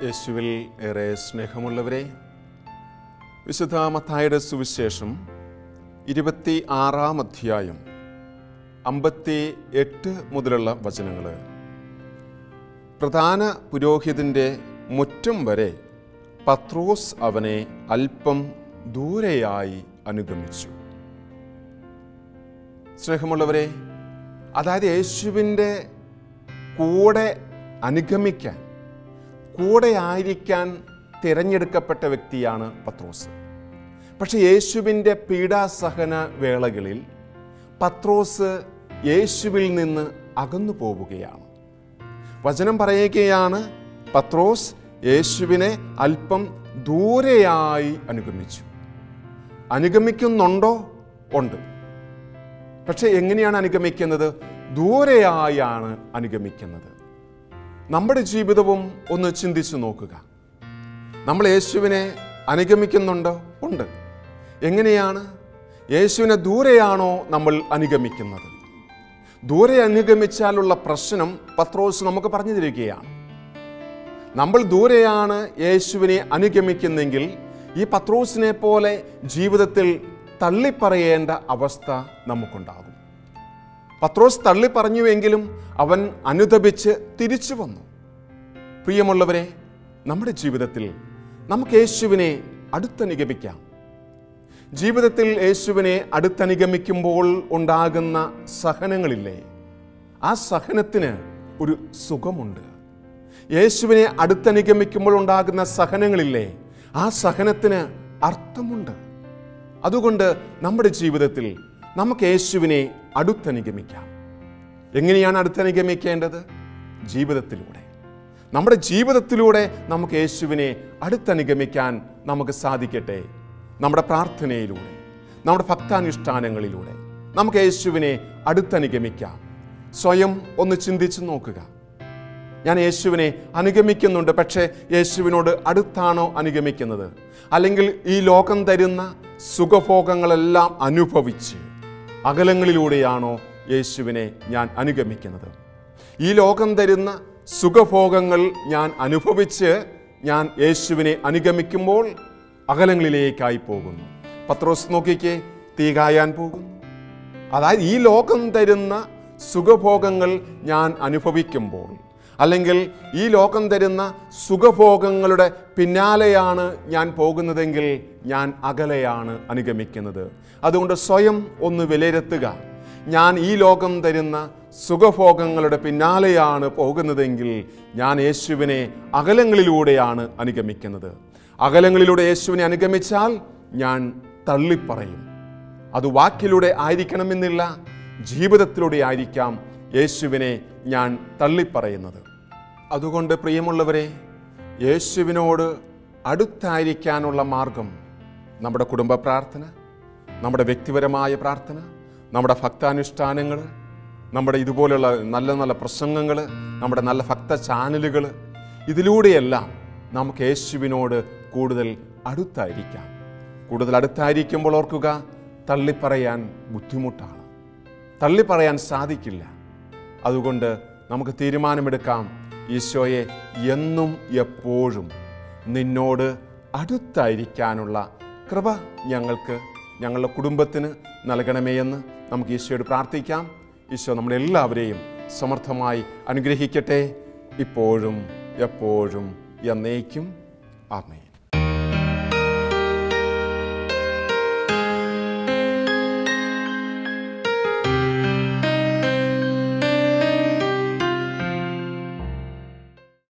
യേശുവിൽ ഏറെ സ്നേഹമുള്ളവരെ വിശുദ്ധ മത്തായുടെ സുവിശേഷം ഇരുപത്തി ആറാം അധ്യായം അമ്പത്തി എട്ട് മുതലുള്ള വചനങ്ങൾ പ്രധാന പുരോഹിതൻ്റെ മുറ്റം വരെ പത്രോസ് അവനെ അല്പം ദൂരെയായി അനുഗമിച്ചു സ്നേഹമുള്ളവരെ അതായത് യേശുവിൻ്റെ കൂടെ അനുഗമിക്കാൻ കൂടെ ആയിരിക്കാൻ തിരഞ്ഞെടുക്കപ്പെട്ട വ്യക്തിയാണ് പത്രോസ് പക്ഷെ യേശുവിൻ്റെ പീഡാസഹന വേളകളിൽ പത്രോസ് യേശുവിൽ നിന്ന് അകന്നു പോവുകയാണ് വചനം പറയുകയാണ് പത്രോസ് യേശുവിനെ അല്പം ദൂരെയായി അനുഗമിച്ചു അനുഗമിക്കുന്നുണ്ടോ ഉണ്ട് പക്ഷെ എങ്ങനെയാണ് അനുഗമിക്കുന്നത് ദൂരെയായാണ് അനുഗമിക്കുന്നത് നമ്മുടെ ജീവിതവും ഒന്ന് ചിന്തിച്ചു നോക്കുക നമ്മൾ യേശുവിനെ അനുഗമിക്കുന്നുണ്ടോ ഉണ്ട് എങ്ങനെയാണ് യേശുവിനെ ദൂരെയാണോ നമ്മൾ അനുഗമിക്കുന്നത് ദൂരെ അനുഗമിച്ചാലുള്ള പ്രശ്നം പത്രോസ് നമുക്ക് പറഞ്ഞു തരികയാണ് നമ്മൾ ദൂരെയാണ് യേശുവിനെ അനുഗമിക്കുന്നെങ്കിൽ ഈ പത്രോസിനെ പോലെ ജീവിതത്തിൽ തള്ളിപ്പറയേണ്ട അവസ്ഥ നമുക്കുണ്ടാകും പത്രോസ് തള്ളി പറഞ്ഞുവെങ്കിലും അവൻ അനുദപിച്ച് തിരിച്ചു വന്നു പ്രിയമുള്ളവരെ നമ്മുടെ ജീവിതത്തിൽ നമുക്ക് യേശുവിനെ അടുത്തനുഗമിക്കാം ജീവിതത്തിൽ യേശുവിനെ അടുത്തനുഗമിക്കുമ്പോൾ ഉണ്ടാകുന്ന സഹനങ്ങളില്ലേ ആ സഹനത്തിന് ഒരു സുഖമുണ്ട് യേശുവിനെ അടുത്തനുഗമിക്കുമ്പോൾ ഉണ്ടാകുന്ന സഹനങ്ങളില്ലേ ആ സഹനത്തിന് അർത്ഥമുണ്ട് അതുകൊണ്ട് നമ്മുടെ ജീവിതത്തിൽ നമുക്ക് യേശുവിനെ അടുത്തനുഗമിക്കാം എങ്ങനെയാണ് അടുത്തനുഗമിക്കേണ്ടത് ജീവിതത്തിലൂടെ നമ്മുടെ ജീവിതത്തിലൂടെ നമുക്ക് യേശുവിനെ അടുത്തനുഗമിക്കാൻ നമുക്ക് സാധിക്കട്ടെ നമ്മുടെ പ്രാർത്ഥനയിലൂടെ നമ്മുടെ ഭക്താനുഷ്ഠാനങ്ങളിലൂടെ നമുക്ക് യേശുവിനെ അടുത്തനുഗമിക്കാം സ്വയം ഒന്ന് ചിന്തിച്ചു നോക്കുക ഞാൻ യേശുവിനെ അനുഗമിക്കുന്നുണ്ട് പക്ഷേ യേശുവിനോട് അടുത്താണോ അനുഗമിക്കുന്നത് അല്ലെങ്കിൽ ഈ ലോകം തരുന്ന സുഖഭോഗങ്ങളെല്ലാം അനുഭവിച്ച് അകലങ്ങളിലൂടെയാണോ യേശുവിനെ ഞാൻ അനുഗമിക്കുന്നത് ഈ ലോകം തരുന്ന സുഖഭോഗങ്ങൾ ഞാൻ അനുഭവിച്ച് ഞാൻ യേശുവിനെ അനുഗമിക്കുമ്പോൾ അകലങ്ങളിലേക്കായി പോകുന്നു പത്രോസ് നോക്കിക്കേ തീ കായാൻ പോകുന്നു അതായത് ഈ ലോകം തരുന്ന സുഖഭോഗങ്ങൾ ഞാൻ അനുഭവിക്കുമ്പോൾ അല്ലെങ്കിൽ ഈ ലോകം തരുന്ന സുഖഭോഗങ്ങളുടെ പിന്നാലെയാണ് ഞാൻ പോകുന്നതെങ്കിൽ ഞാൻ അകലെയാണ് അനുഗമിക്കുന്നത് അതുകൊണ്ട് സ്വയം ഒന്ന് വിലയിരുത്തുക ഞാൻ ഈ ലോകം തരുന്ന സുഖഭോഗങ്ങളുടെ പിന്നാലെയാണ് പോകുന്നതെങ്കിൽ ഞാൻ യേശുവിനെ അകലങ്ങളിലൂടെയാണ് അനുഗമിക്കുന്നത് അകലങ്ങളിലൂടെ യേശുവിനെ അനുഗമിച്ചാൽ ഞാൻ തള്ളിപ്പറയും അത് വാക്കിലൂടെ ആയിരിക്കണമെന്നില്ല ജീവിതത്തിലൂടെ ആയിരിക്കാം യേശുവിനെ ഞാൻ തള്ളിപ്പറയുന്നത് അതുകൊണ്ട് പ്രിയമുള്ളവരെ യേശുവിനോട് അടുത്തായിരിക്കാനുള്ള മാർഗം നമ്മുടെ കുടുംബ പ്രാർത്ഥന നമ്മുടെ വ്യക്തിപരമായ പ്രാർത്ഥന നമ്മുടെ ഭക്താനുഷ്ഠാനങ്ങൾ നമ്മുടെ ഇതുപോലുള്ള നല്ല നല്ല പ്രസംഗങ്ങൾ നമ്മുടെ നല്ല ഭക്ത ചാനലുകൾ ഇതിലൂടെയെല്ലാം നമുക്ക് യേശുവിനോട് കൂടുതൽ അടുത്തായിരിക്കാം കൂടുതൽ അടുത്തായിരിക്കുമ്പോൾ ഓർക്കുക തള്ളിപ്പറയാൻ ബുദ്ധിമുട്ടാണ് തള്ളിപ്പറയാൻ സാധിക്കില്ല അതുകൊണ്ട് നമുക്ക് തീരുമാനമെടുക്കാം ഈശോയെ എന്നും എപ്പോഴും നിന്നോട് അടുത്തായിരിക്കാനുള്ള കൃപ ഞങ്ങൾക്ക് ഞങ്ങളുടെ കുടുംബത്തിന് നൽകണമേ എന്ന് നമുക്ക് ഈശോയോട് പ്രാർത്ഥിക്കാം ഈശോ നമ്മളെല്ലാവരെയും സമർത്ഥമായി അനുഗ്രഹിക്കട്ടെ ഇപ്പോഴും എപ്പോഴും എന്നേക്കും ആമേൻ